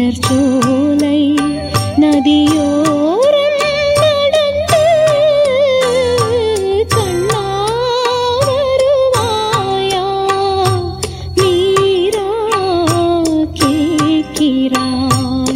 மலர் சோலை நதியோரம் நடந்து கண்ணா வருவாயா மீரா கேட்கிறாள்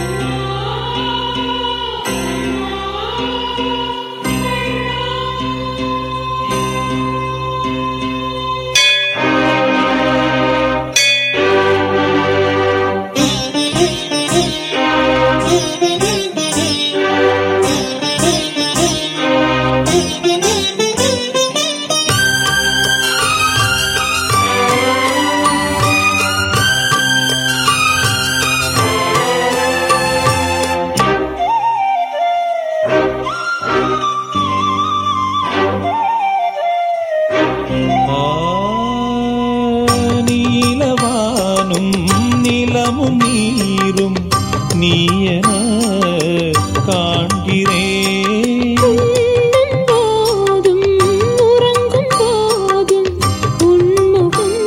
ஆ, நீலவானும் நிலமும் நீரும் நீயன காண்கிறேன் உண்ணும் போதும் உறங்கும் போதும் உன்முகம்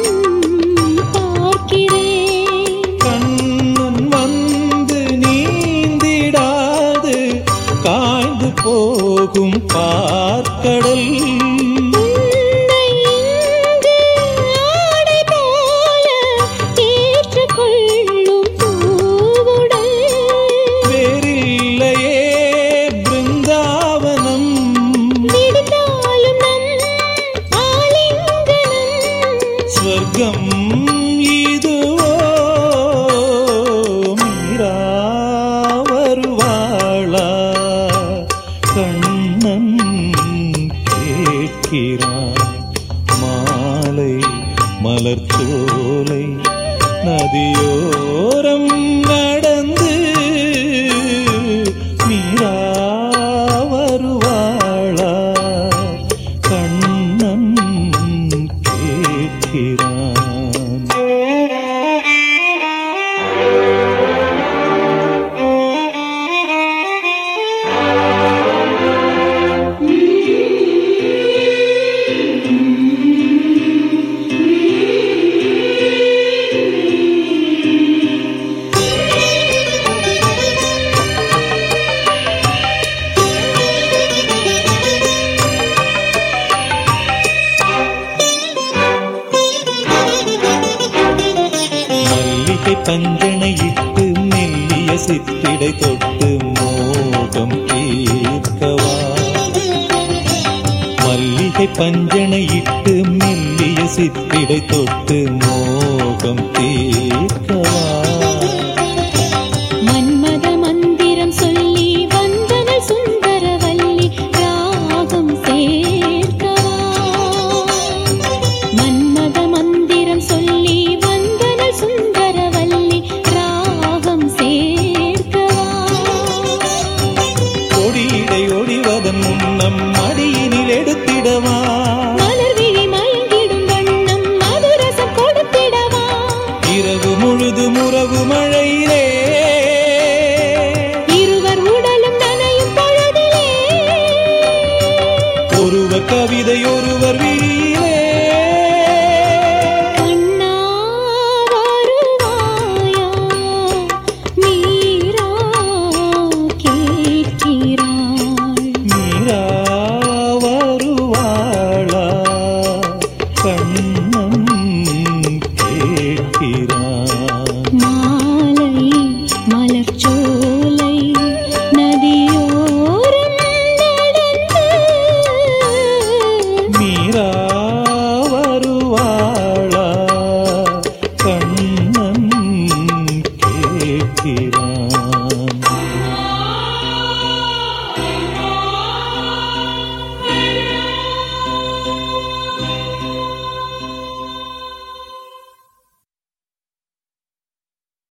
பார்க்கிறேன் கண்ணன் வந்து நீந்திடாது காய்ந்து போகும் பார்க்கடல் உன்னை இங்கு ஆடை போல ஏற்றுக்கொள்ளும் பூவுடல் வேறில்லையே பிருந்தாவனம் விடுத்தாலும் நம் ஆலிங்கனம் ஸ்வர்க்கம் இதுவோ மீரா வருவாளா கண்ணன் கேட்கிறான் மாலை மலர்ச்சோலை நதியோரம் நடந்து மீரா வருவாளா கண்ணன் கேட்கிறான் மல்லிகை பஞ்சனையிட்டு மெல்லிய சித்திடை தொட்டு மோகம் தீர்க்கவா மல்லிகை பஞ்சனையிட்டு மெல்லிய சித்திடை தொட்டு மோகம் தீர்க்கவா